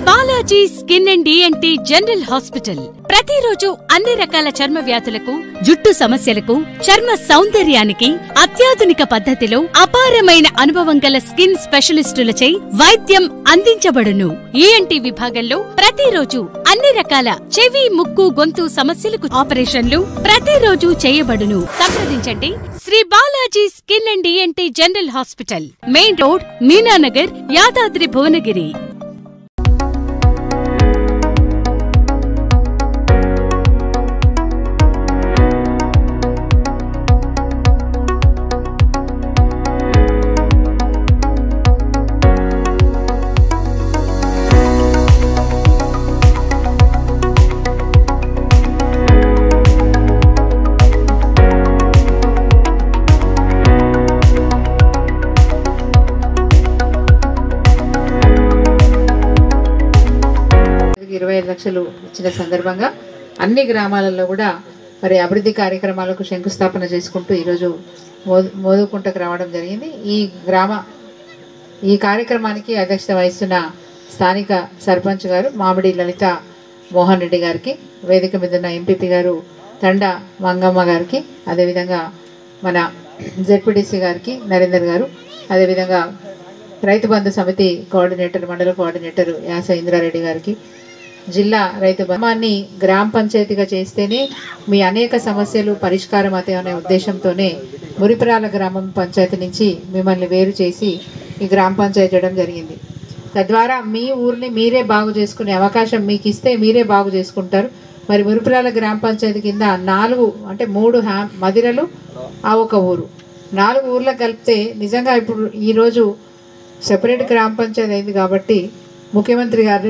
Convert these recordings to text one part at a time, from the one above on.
Balaji skin and DNT general hospital ప్రతిరోజు అన్ని రకాల చర్మ వ్యాధులకు జుట్టు సమస్యలకు చర్మ సౌందర్యానికి అత్యాధునిక పద్ధతిలో అపారమైన అనుభవం గల స్కిన్ స్పెషలిస్టులచే వైద్యం అందించబడును ఈఎన్టీ విభాగంలో ప్రతిరోజు అన్ని రకాల చెవి ముక్కు గొంతు సమస్యలకు ఆపరేషన్లు ప్రతిరోజు చేయబడును సంప్రదించండి Shri Balaji skin and DNT general hospital main road Meenanagar Yadadri Bhuvanagiri ఇరవై ఐదు లక్షలు ఇచ్చిన సందర్భంగా అన్ని గ్రామాలలో కూడా మరి అభివృద్ధి కార్యక్రమాలకు శంకుస్థాపన చేసుకుంటూ ఈరోజు మోదు మోదుకుంటకు రావడం జరిగింది ఈ గ్రామ ఈ కార్యక్రమానికి అధ్యక్షత వహిస్తున్న స్థానిక సర్పంచ్ గారు మామిడి లలిత మోహన్ రెడ్డి గారికి వేదిక మీద ఉన్న ఎంపీపీ గారు తండ మంగమ్మ గారికి అదేవిధంగా మన జెడ్పీటీసీ గారికి నరేందర్ గారు అదేవిధంగా రైతు బంధు సమితి కోఆర్డినేటర్ మండల కోఆర్డినేటర్ యాస ఇంద్రారెడ్డి గారికి జిల్లా రైతు బంధాన్ని గ్రామ పంచాయతీగా చేస్తేనే మీ అనేక సమస్యలు పరిష్కారం అవుతాయి అనే ఉద్దేశంతోనే మురిపురాల గ్రామం పంచాయతీ నుంచి మిమ్మల్ని వేరు చేసి ఈ గ్రామ పంచాయతీ చేయడం జరిగింది తద్వారా మీ ఊరిని మీరే బాగు చేసుకునే అవకాశం మీకు ఇస్తే మీరే బాగు చేసుకుంటారు మరి మురిపురాల గ్రామ పంచాయతీ కింద నాలుగు అంటే మూడు హ్యా మదిరలు ఆ ఒక ఊరు నాలుగు ఊర్లకు కలిపితే నిజంగా ఇప్పుడు ఈరోజు సెపరేట్ గ్రామ పంచాయతీ అయింది కాబట్టి ముఖ్యమంత్రి గారి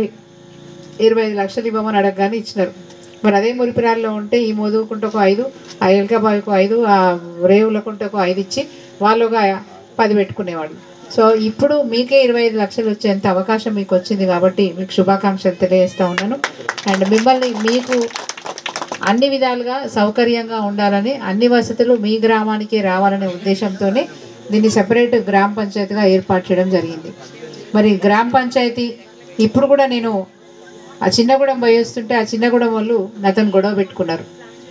ఇరవై ఐదు లక్షలు ఇవ్వమని అడగగానే ఇచ్చినారు మరి అదే మురిపిరాల్లో ఉంటే ఈ మోదుకుంటకు ఐదు ఆ ఎల్కాబాయికు ఐదు ఆ రేవులకుంటకు ఐదు ఇచ్చి వాళ్ళుగా పది పెట్టుకునేవాళ్ళు సో ఇప్పుడు మీకే ఇరవై ఐదు లక్షలు వచ్చేంత అవకాశం మీకు వచ్చింది కాబట్టి మీకు శుభాకాంక్షలు తెలియజేస్తా ఉన్నాను అండ్ మిమ్మల్ని మీకు అన్ని విధాలుగా సౌకర్యంగా ఉండాలని అన్ని వసతులు మీ గ్రామానికి రావాలనే ఉద్దేశంతోనే దీన్ని సెపరేట్ గ్రామ పంచాయతీగా ఏర్పాటు చేయడం జరిగింది మరి గ్రామ పంచాయతీ ఇప్పుడు కూడా నేను ఆ చిన్నగూడెం పోయి వస్తుంటే ఆ చిన్నగూడెం వాళ్ళు నాతోని గొడవ పెట్టుకున్నారు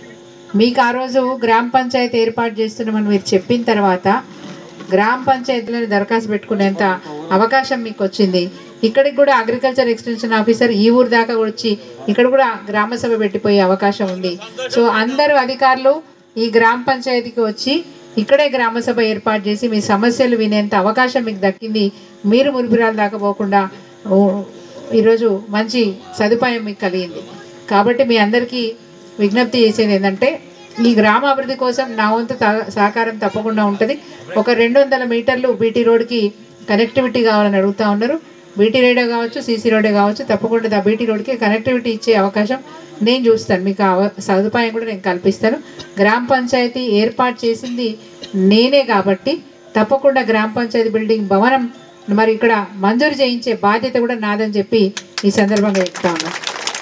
మీకు ఆ రోజు గ్రామ పంచాయతీ ఏర్పాటు చేస్తున్నామని మీరు చెప్పిన తర్వాత గ్రామ పంచాయతీలను దరఖాస్తు పెట్టుకునేంత అవకాశం మీకు వచ్చింది ఇక్కడికి కూడా అగ్రికల్చర్ ఎక్స్టెన్షన్ ఆఫీసర్ ఈ ఊరు దాకా వచ్చి ఇక్కడ కూడా గ్రామ సభ పెట్టిపోయే అవకాశం ఉంది సో అందరూ అధికారులు ఈ గ్రామ పంచాయతీకి వచ్చి ఇక్కడే గ్రామ సభ ఏర్పాటు చేసి మీ సమస్యలు వినేంత అవకాశం మీకు దక్కింది మీరు మురిపిరాలు దాకా పోకుండా ఓ, ఈరోజు మంచి సదుపాయం మీకు కలిగింది కాబట్టి మీ అందరికీ విజ్ఞప్తి చేసేది ఏంటంటే ఈ గ్రామ అభివృద్ధి కోసం నా వంతు తా- సహకారం తప్పకుండా ఉంటుంది ఒక రెండు వందల మీటర్లు బీటీ రోడ్కి కనెక్టివిటీ కావాలని అడుగుతా ఉన్నారు బీటీ రోడే కావచ్చు సీసీ రోడే కావచ్చు తప్పకుండా ఆ బీటీ రోడ్కి కనెక్టివిటీ ఇచ్చే అవకాశం నేను చూస్తాను మీకు ఆ అవ- సదుపాయం కూడా నేను కల్పిస్తాను గ్రామ పంచాయతీ ఏర్పాటు చేసింది నేనే కాబట్టి తప్పకుండా గ్రామ పంచాయతీ బిల్డింగ్ భవనం మరి ఇక్కడ మంజూరు చేయించే బాధ్యత కూడా నాదని చెప్పి ఈ సందర్భంగా చెప్తా ఉన్నాను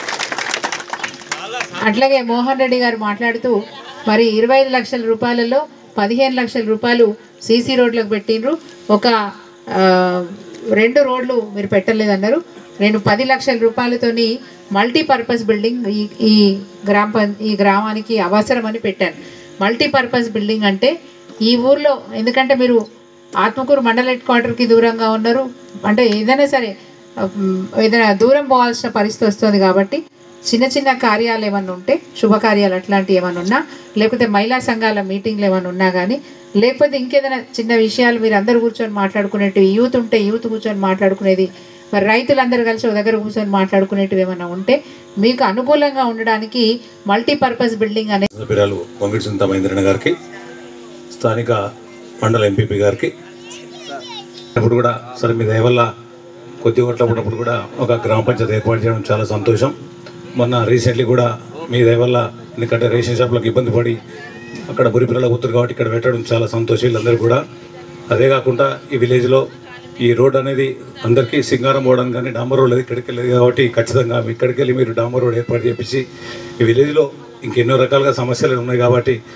అట్లాగే మోహన్ రెడ్డి గారు మాట్లాడుతూ మరి ఇరవై ఐదు లక్షల రూపాయలలో పదిహేను లక్షల రూపాయలు సీసీ రోడ్లకు పెట్టిండ్రు ఒక ఆ, రెండు రోడ్లు మీరు పెట్టలేదన్నారు నేను పది లక్షల రూపాయలతోని మల్టీపర్పస్ బిల్డింగ్ ఈ ఈ గ్రామ పం- ఈ గ్రామానికి అవసరమని పెట్టాను మల్టీపర్పస్ బిల్డింగ్ అంటే ఈ ఊర్లో ఎందుకంటే మీరు ఆత్మకూరు మండల హెడ్ క్వార్టర్కి దూరంగా ఉన్నారు అంటే ఏదైనా సరే ఉమ్, ఏదైనా దూరం పోవాల్సిన పరిస్థితి వస్తుంది కాబట్టి చిన్న చిన్న కార్యాలు ఏమన్నా ఉంటే శుభకార్యాలు అట్లాంటివి ఏమైనా ఉన్నా లేకపోతే మహిళా సంఘాల మీటింగ్లు ఏమైనా ఉన్నా కానీ లేకపోతే ఇంకేదైనా చిన్న విషయాలు మీరు అందరు కూర్చొని మాట్లాడుకునేటివి యూత్ ఉంటే యూత్ కూర్చొని మాట్లాడుకునేది మరి రైతులందరూ కలిసి ఒక దగ్గర కూర్చొని మాట్లాడుకునేటివి ఏమైనా ఉంటే మీకు అనుకూలంగా ఉండడానికి మల్టీపర్పస్ బిల్డింగ్ అనేది సభ్యురాలు పొంగిడి సునీత మహేంద్రన్ గారికి స్థానిక మండల ఎంపీపీ గారికి ఇప్పుడు కూడా సరే మీ దయ వల్ల కొద్ది ఓట్ల ఉన్నప్పుడు కూడా ఒక గ్రామ పంచాయతీ ఏర్పాటు చేయడం చాలా సంతోషం మొన్న రీసెంట్లీ కూడా మీ దయ వల్ల ఎందుకంటే రేషన్ షాప్లకు ఇబ్బంది పడి అక్కడ బురిపిల్లల కూతురు కాబట్టి ఇక్కడ పెట్టడం చాలా సంతోషం వీళ్ళందరూ కూడా అదే కాకుండా ఈ విలేజ్లో ఈ రోడ్ అనేది అందరికీ సింగారం పోవడానికి కానీ డాంబర్ రోడ్ లేదు ఇక్కడికి లేదు కాబట్టి ఖచ్చితంగా ఇక్కడికి వెళ్ళి మీరు డాంబర్ రోడ్ ఏర్పాటు చేపించి ఈ విలేజ్లో ఇంకెన్నో రకాలుగా సమస్యలు ఉన్నాయి కాబట్టి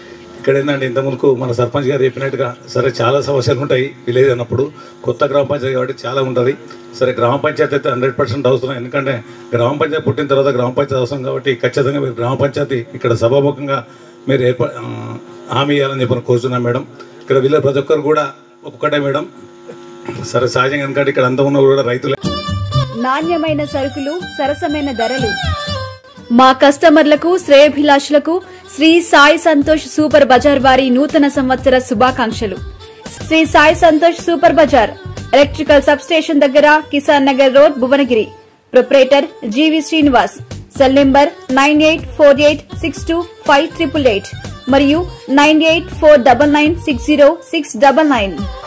ఇక్కడ ఏంటంటే ఇంత ముందుకు మన సర్పంచ్ గారు చెప్పినట్టుగా సరే చాలా సమస్యలు ఉంటాయి విలేజ్ అన్నప్పుడు కొత్త గ్రామ పంచాయతీ కాబట్టి చాలా ఉంటుంది సరే గ్రామ పంచాయతీ అయితే హండ్రెడ్ పర్సెంట్ అవసరం ఎందుకంటే గ్రామ పంచాయతీ పుట్టిన తర్వాత గ్రామ పంచాయతీ అవసరం కాబట్టి ఖచ్చితంగా మీరు గ్రామ పంచాయతీ ఇక్కడ సభాముఖంగా మీరు ఏర్పా ఆ, హామీ ఇవ్వాలని చెప్పి కోరుతున్నాం మేడం ఇక్కడ వీళ్ళ ప్రతి ఒక్కరు కూడా ఒక్కటే మేడం సరే సహజంగా ఎందుకంటే ఇక్కడ అంతా ఉన్న కూడా రైతులు నాణ్యమైన సరుకులు సరసమైన ధరలు మా కస్టమర్లకు శ్రేయభిలాషులకు శ్రీ సాయి సంతోష్ సూపర్ బజార్ వారి నూతన సంవత్సర శుభాకాంక్షలు Shri Sai Santosh super bazaar electrical substation దగ్గర Kisan Nagar road Bhuvanagiri proprietor G V Srinivas cell number nine eight four eight six two five triple eight మరియు nine eight four double nine six zero six double nine